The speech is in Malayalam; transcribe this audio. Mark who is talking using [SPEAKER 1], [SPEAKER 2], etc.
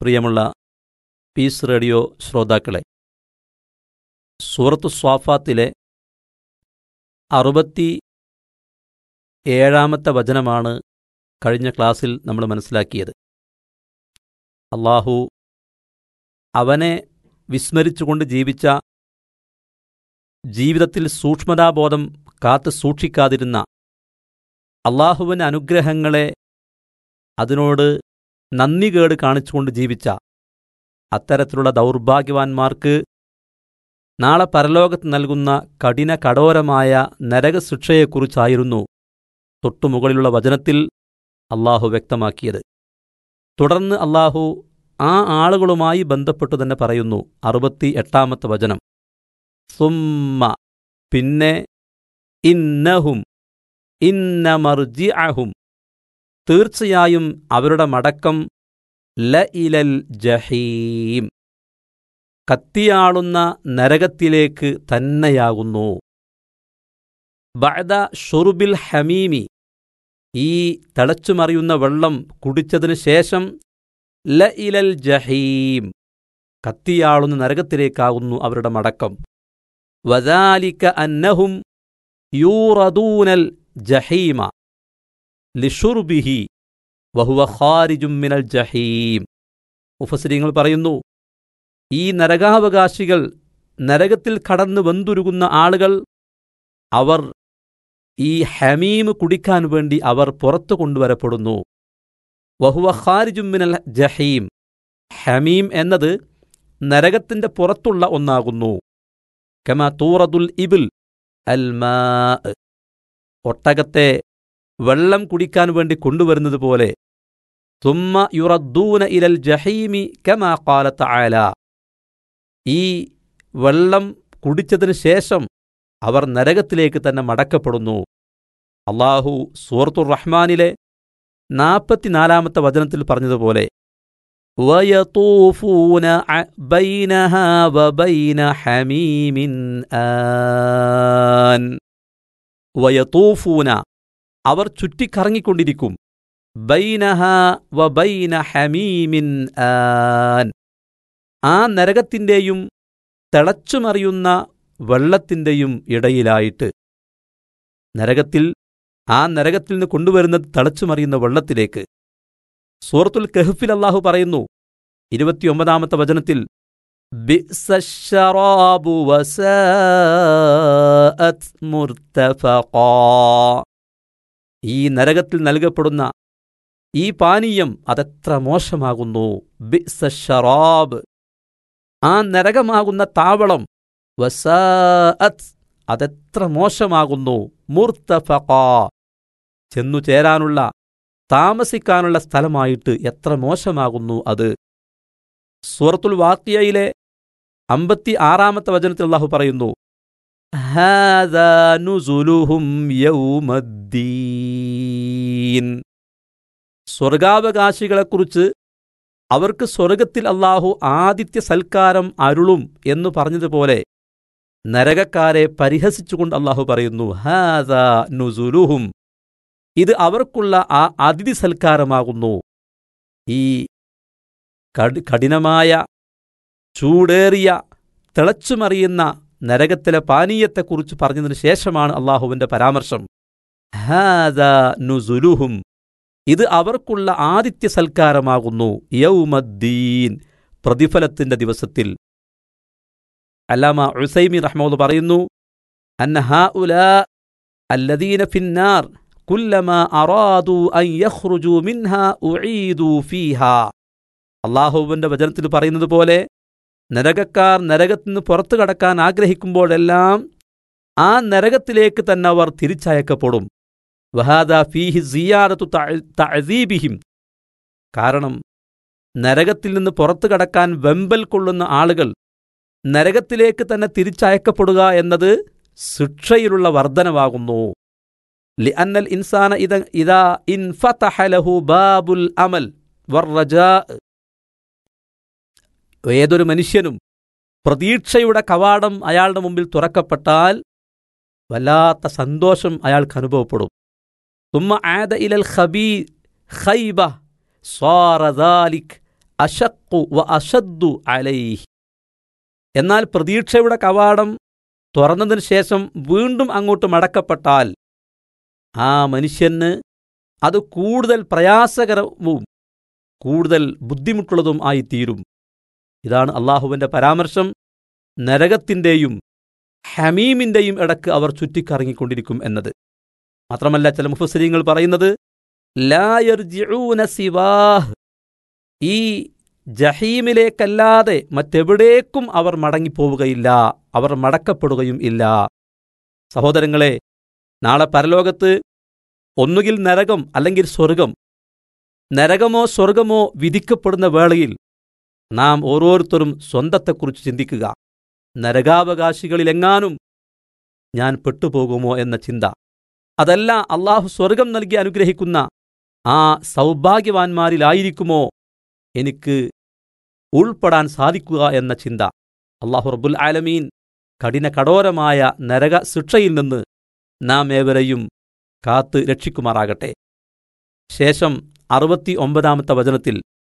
[SPEAKER 1] പ്രിയമുള്ള പീസ് റേഡിയോ ശ്രോതാക്കളെ സൂറത്തു സ്വാഫാത്തിലെ അറുപത്തി ഏഴാമത്തെ വചനമാണ് കഴിഞ്ഞ ക്ലാസ്സിൽ നമ്മൾ മനസ്സിലാക്കിയത് അള്ളാഹു അവനെ വിസ്മരിച്ചുകൊണ്ട് ജീവിച്ച ജീവിതത്തിൽ സൂക്ഷ്മതാബോധം കാത്തു സൂക്ഷിക്കാതിരുന്ന അള്ളാഹുവിൻ്റെ അനുഗ്രഹങ്ങളെ അതിനോട് നന്ദികേട് കാണിച്ചുകൊണ്ട് ജീവിച്ച അത്തരത്തിലുള്ള ദൗർഭാഗ്യവാന്മാർക്ക് നാളെ പരലോകത്ത് നൽകുന്ന കഠിന കഠോരമായ നരകശിക്ഷയെക്കുറിച്ചായിരുന്നു തൊട്ടുമുകളിലുള്ള വചനത്തിൽ അള്ളാഹു വ്യക്തമാക്കിയത് തുടർന്ന് അള്ളാഹു ആ ആളുകളുമായി ബന്ധപ്പെട്ടു തന്നെ പറയുന്നു അറുപത്തി എട്ടാമത്തെ വചനം സുമ്മ പിന്നെ ഇന്നഹും ഇന്നമർജിഅഹും തീർച്ചയായും അവരുടെ മടക്കം ല ഇലൽ ജഹീം കത്തിയാളുന്ന നരകത്തിലേക്ക് തന്നെയാകുന്നു ബഅദ ഷുറുബിൽ ഹമീമി ഈ തിളച്ചുമറിയുന്ന വെള്ളം കുടിച്ചതിനു ശേഷം ല ഇലൽ ജഹീം കത്തിയാളുന്ന നരകത്തിലേക്കാകുന്നു അവരുടെ മടക്കം വദാലിക അന്നഹും യൂറദൂനൽ ജഹീമ ലിഷുർബിഹി വഹുവ ഖാരിജും മിനൽ ജഹീം മുഫസിരിങ്ങൾ പറയുന്നു ഈ നരകാവകാശികൾ നരകത്തിൽ കടന്നു വെന്തുരുകുന്ന ആളുകൾ അവർ ഈ ഹമീം കുടിക്കാൻ വേണ്ടി അവർ പുറത്തു കൊണ്ടുവരപ്പെടുന്നു വഹുവ ഖാരിജും മിനൽ ജഹീം ഹമീം എന്നത് നരകത്തിന്റെ പുറത്തുള്ള ഒന്നാകുന്നു കമ തൂറദുൽ ഇബിൽ അൽമാ ഒട്ടകത്തെ വെള്ളം കുടിക്കാൻ വേണ്ടി കൊണ്ടുവരുന്നത് പോലെ തുമ്മ യുറദ്ദൂന ഇലൽ ജഹീമി കമാ കാലത്ത് ആല ഈ വെള്ളം കുടിച്ചതിനു ശേഷം അവർ നരകത്തിലേക്ക് തന്നെ മടക്കപ്പെടുന്നു അള്ളാഹു സൂറത്തുർ റഹ്മാനിലെ നാൽപ്പത്തിനാലാമത്തെ വചനത്തിൽ പറഞ്ഞതുപോലെ ويطوفون بينها وبين حميم آن ويطوفون അവർ ചുറ്റിക്കറങ്ങിക്കൊണ്ടിരിക്കും ബൈനഹ വ ബൈന ഹമീമിൻ ആൻ ആ നരകത്തിൻ്റെയും തിളച്ചുമറിയുന്ന വെള്ളത്തിൻ്റെയും ഇടയിലായിട്ട് നരകത്തിൽ ആ നരകത്തിൽ നിന്ന് കൊണ്ടുവരുന്നത് തിളച്ചുമറിയുന്ന വെള്ളത്തിലേക്ക് സൂറത്തുൽ കഹഫിൽ അള്ളാഹു പറയുന്നു ഇരുപത്തിയൊമ്പതാമത്തെ വചനത്തിൽ ഈ നരകത്തിൽ നൽകപ്പെടുന്ന ഈ പാനീയം അതെത്ര മോശമാകുന്നു ബിസറാബ് ആ നരകമാകുന്ന താവളം വസാഅത്ത് അതെത്ര മോശമാകുന്നു മുർത്തഫഖ ചെന്നു ചേരാനുള്ള താമസിക്കാനുള്ള സ്ഥലമായിട്ട് എത്ര മോശമാകുന്നു അത് സൂറത്തുൽ വാക്കിയയിലെ അമ്പത്തി ആറാമത്തെ വചനത്തിൽ അള്ളാഹു പറയുന്നു സ്വർഗാവകാശികളെക്കുറിച്ച് അവർക്ക് സ്വർഗത്തിൽ അള്ളാഹു ആദിത്യ സൽക്കാരം അരുളും എന്നു പറഞ്ഞതുപോലെ നരകക്കാരെ പരിഹസിച്ചുകൊണ്ട് അള്ളാഹു പറയുന്നു ഹാദ നുസുലുഹും ഇത് അവർക്കുള്ള ആ അതിഥി സൽക്കാരമാകുന്നു ഈ കഠിനമായ ചൂടേറിയ തിളച്ചുമറിയുന്ന നരകത്തിലെ പാനീയത്തെക്കുറിച്ച് പറഞ്ഞതിനു ശേഷമാണ് അള്ളാഹുവിന്റെ പരാമർശം ഹാദ നുസുലുഹും ഇത് അവർക്കുള്ള ആദിത്യ സൽക്കാരമാകുന്നു യൗമദ്ദീൻ പ്രതിഫലത്തിന്റെ ദിവസത്തിൽ അല്ലാമ ഉസൈമി റഹ്മോദ് പറയുന്നു അന്ന ഹാ ഉലാ അല്ലദീന ഫിന്നാർ കുല്ലമ അറാദു അൻ യഖ്റുജു മിൻഹ ഉഈദു ഫീഹാ അള്ളാഹുവിന്റെ വചനത്തിൽ പറയുന്നത് പോലെ നരകക്കാർ നരകത്തിൽ നിന്ന് പുറത്തു കടക്കാൻ ആഗ്രഹിക്കുമ്പോഴെല്ലാം ആ നരകത്തിലേക്ക് തന്നെ അവർ തിരിച്ചയക്കപ്പെടും വഹാദ ഫീഹി സിയാദത്തു തഅദീബിഹിം കാരണം നരകത്തിൽ നിന്ന് പുറത്തു കടക്കാൻ വെമ്പൽ കൊള്ളുന്ന ആളുകൾ നരകത്തിലേക്ക് തന്നെ തിരിച്ചയക്കപ്പെടുക എന്നത് ശിക്ഷയിലുള്ള വർധനവാകുന്നു ലിഅന്നൽ ഇൻസാന ഇത ഇതാ ഇൻഫതഹ ലഹു ബാബുൽ അമൽ വർറജാ ഏതൊരു മനുഷ്യനും പ്രതീക്ഷയുടെ കവാടം അയാളുടെ മുമ്പിൽ തുറക്കപ്പെട്ടാൽ വല്ലാത്ത സന്തോഷം അയാൾക്ക് അനുഭവപ്പെടും തുമ്മ ആദ ഇലൽ ഖബീ ഖൈബ സ്വാറദാലിക് അഷക്കു വ അഷദ്ദു അലൈഹ് എന്നാൽ പ്രതീക്ഷയുടെ കവാടം തുറന്നതിന് ശേഷം വീണ്ടും അങ്ങോട്ട് മടക്കപ്പെട്ടാൽ ആ മനുഷ്യന് അത് കൂടുതൽ പ്രയാസകരവും കൂടുതൽ ബുദ്ധിമുട്ടുള്ളതും ആയിത്തീരും ഇതാണ് അള്ളാഹുവിൻ്റെ പരാമർശം നരകത്തിൻ്റെയും ഹമീമിൻ്റെയും ഇടക്ക് അവർ ചുറ്റിക്കറങ്ങിക്കൊണ്ടിരിക്കും എന്നത് മാത്രമല്ല ചില മുഫസരിങ്ങൾ പറയുന്നത് ലായർജിഊന സിവാഹ് ഈ ജഹീമിലേക്കല്ലാതെ മറ്റെവിടേക്കും അവർ മടങ്ങിപ്പോവുകയില്ല അവർ മടക്കപ്പെടുകയും ഇല്ല സഹോദരങ്ങളെ നാളെ പരലോകത്ത് ഒന്നുകിൽ നരകം അല്ലെങ്കിൽ സ്വർഗം നരകമോ സ്വർഗമോ വിധിക്കപ്പെടുന്ന വേളയിൽ നാം ഓരോരുത്തരും സ്വന്തത്തെക്കുറിച്ച് ചിന്തിക്കുക നരകാവകാശികളിലെങ്ങാനും ഞാൻ പെട്ടുപോകുമോ എന്ന ചിന്ത അതല്ല അള്ളാഹു സ്വർഗം നൽകി അനുഗ്രഹിക്കുന്ന ആ സൗഭാഗ്യവാന്മാരിലായിരിക്കുമോ എനിക്ക് ഉൾപ്പെടാൻ സാധിക്കുക എന്ന ചിന്ത അള്ളാഹു റബ്ബുൽ ആലമീൻ കഠിന കഠോരമായ നരക ശിക്ഷയിൽ നിന്ന് നാം ഏവരെയും കാത്ത് രക്ഷിക്കുമാറാകട്ടെ ശേഷം അറുപത്തി ഒമ്പതാമത്തെ വചനത്തിൽ